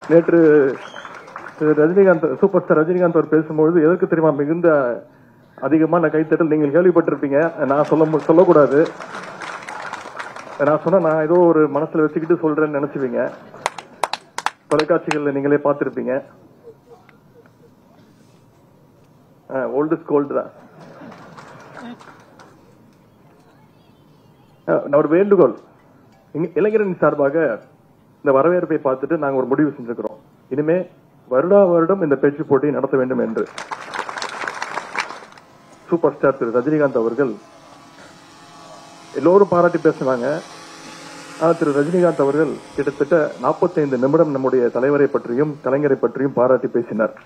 நேற்று திரு Rajinikanth super star Rajinikanth அவர் பேசும்பொழுது எதற்கு தெரியுமா மிகுந்த அதிகமான கைத்தட்டல் நீங்கள் கேள்விப்பட்டிருப்பீங்க நான் சொல்ல மு- சொல்லக்கூடாது நான் சொன்னா நான் ஏதோ ஒரு மனசுல வச்சுக்கிட்டு சொல்றேன்னு நினைச்சுவீங்க தொலைக்காட்சிகள்ல நீங்களே பார்த்திருப்பீங்க ஓல்டு கோல்டு தான் அஹ், நான் ஒரு வேண்டுகோள் இங்க இளைஞரின் சார்பாக இந்த வரவேற்பை பார்த்துட்டு நாங்க ஒரு முடிவு செஞ்சிருக்கிறோம் இனிமே வருடா வருடம் இந்த பேச்சு போட்டி நடத்த வேண்டும் என்று சூப்பர் ஸ்டார் திரு ரஜினிகாந்த் அவர்கள் எல்லோரும் பாராட்டி பேசுனாங்க ஆனா திரு ரஜினிகாந்த் அவர்கள் கிட்டத்தட்ட 45 நிமிடம் நம்முடைய தலைவரை பற்றியும் கலைஞரை பற்றியும் பாராட்டி பேசினார்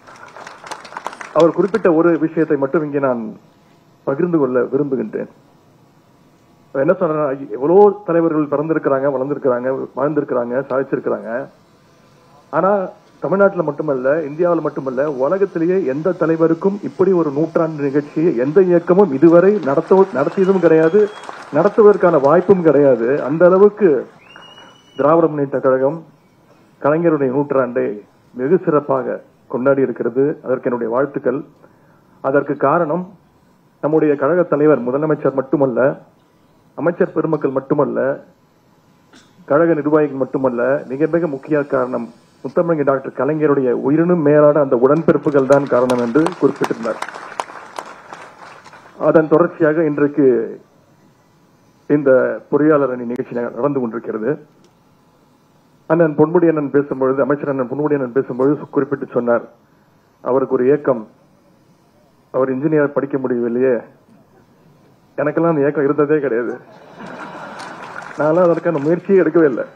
அவர் குறிப்பிட்ட ஒரு விஷயத்தை மட்டும் இங்கே நான் பகிர்ந்து கொள்ள விரும்புகின்றேன் இப்ப என்ன சொல்றேன்னா எவ்வளவு தலைவர்கள் பிறந்திருக்கிறாங்க வளர்ந்திருக்கிறாங்க வாழ்ந்திருக்கிறாங்க சாதிச்சிருக்கிறாங்க ஆனா தமிழ்நாட்டுல மட்டுமல்ல இந்தியாவில் மட்டுமல்ல உலகத்திலேயே எந்த தலைவருக்கும் இப்படி ஒரு நூற்றாண்டு நிகழ்ச்சியை எந்த இயக்கமும் இதுவரை நடத்த நடத்தியதும் கிடையாது நடத்துவதற்கான வாய்ப்பும் கிடையாது அந்த அளவுக்கு திராவிட முன்னேற்ற கழகம் கலைஞருடைய நூற்றாண்டை வெகு சிறப்பாக கொண்டாடி இருக்கிறது அதற்கு என்னுடைய வாழ்த்துக்கள் அதற்கு காரணம் நம்முடைய கழக தலைவர் முதலமைச்சர் மட்டுமல்ல அமைச்சர் பெருமக்கள் மட்டுமல்ல கழக நிர்வாகிகள் மட்டுமல்ல மிக மிக முக்கிய காரணம் முத்தமிழ் டாக்டர் கலைஞருடைய உயிரினும் மேலான அந்த உடன்பிறப்புகள் தான் காரணம் என்று குறிப்பிட்டிருந்தார் அதன் தொடர்ச்சியாக இன்றைக்கு இந்த பொறியாளர் அணி நிகழ்ச்சி நடந்து கொண்டிருக்கிறது அண்ணன் பொன்முடி அண்ணன் பேசும்பொழுது அமைச்சர் அண்ணன் பொன்முடி அண்ணன் பேசும்பொழுது குறிப்பிட்டு சொன்னார் அவருக்கு ஒரு ஏக்கம் அவர் இன்ஜினியர் படிக்க முடியவில்லையே எனக்கெல்லாம் அந்த ஏக்கம் இருந்ததே கிடையாது நான்லாம் அதற்கான முயற்சியே எடுக்கவே இல்லை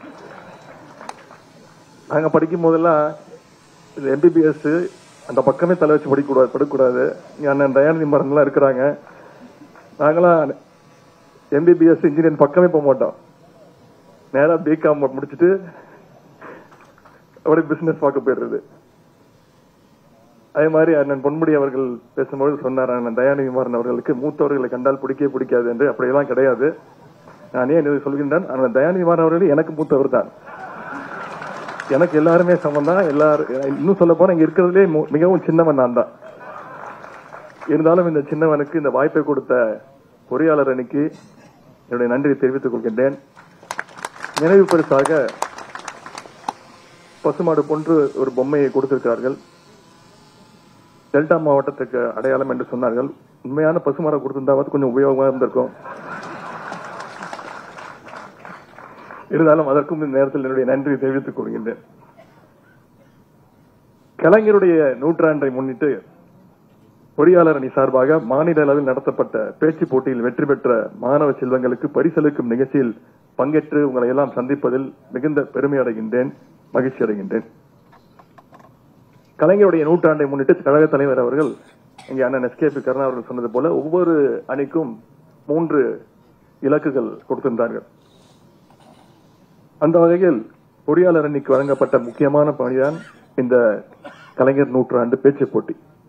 நாங்க படிக்கும் போதெல்லாம் இது எம்பிபிஎஸ் அந்த பக்கமே தலை வச்சு படிக்கக்கூடாது படிக்கக்கூடாது இங்க அண்ணன் தயாநிதி மரன்லாம் இருக்கிறாங்க நாங்களாம் எம்பிபிஎஸ் இன்ஜினியர் பக்கமே போக மாட்டோம் நேரா பிகாம் முடிச்சுட்டு அப்படியே பிசினஸ் பார்க்க போயிடுறது அதே மாதிரி அண்ணன் பொன்முடி அவர்கள் பேசும்போது சொன்னார் அண்ணன் தயாநிதி மாறன் அவர்களுக்கு மூத்தவர்களை கண்டால் பிடிக்கவே பிடிக்காது என்று அப்படியெல்லாம் கிடையாது நான் ஏன் இதை சொல்கின்றேன் அண்ணன் தயாநிதி மாறன் அவர்கள் எனக்கு மூத்தவர் தான் எனக்கு எல்லாருமே சமம் தான் எல்லாரும் இன்னும் சொல்ல போனா இங்க இருக்கிறதுலே மு- மிகவும் சின்னவன் நான் தான் இருந்தாலும் இந்த சின்னவனுக்கு இந்த வாய்ப்பை கொடுத்த பொறியாளர் அணிக்கு என்னுடைய நன்றியை தெரிவித்துக் கொள்கின்றேன் நினைவு பரிசாக பசுமாடு போன்று ஒரு பொம்மையை கொடுத்திருக்கிறார்கள் டெல்டா மாவட்டத்துக்கு அடையாளம் என்று சொன்னார்கள் உண்மையான பசுமாடை கொடுத்திருந்தாவது கொஞ்சம் உபயோகமா இருந்திருக்கும் இருந்தாலும் அதற்கும் இந்த நேரத்தில் என்னுடைய நன்றியை தெரிவித்துக் கொள்கின்றேன் கலைஞருடைய நூற்றாண்டை முன்னிட்டு பொறியாளர் அணி சார்பாக மாநில அளவில் நடத்தப்பட்ட பேச்சு போட்டியில் வெற்றி பெற்ற மாணவ செல்வங்களுக்கு பரிசளிக்கும் நிகழ்ச்சியில் பங்கேற்று உங்களை எல்லாம் சந்திப்பதில் மிகுந்த பெருமை அடைகின்றேன் மகிழ்ச்சி அடைகின்றேன் கலைஞருடைய நூற்றாண்டை முன்னிட்டு கழக தலைவர் அவர்கள் இங்கே அண்ணன் எஸ்கேபி கருணா அவர்கள் சொன்னது போல ஒவ்வொரு அணிக்கும் மூன்று இலக்குகள் கொடுத்திருந்தார்கள் அந்த வகையில் பொறியாளர் அணிக்கு வழங்கப்பட்ட முக்கியமான பணிதான் இந்த கலைஞர் நூற்றாண்டு பேச்சு போட்டி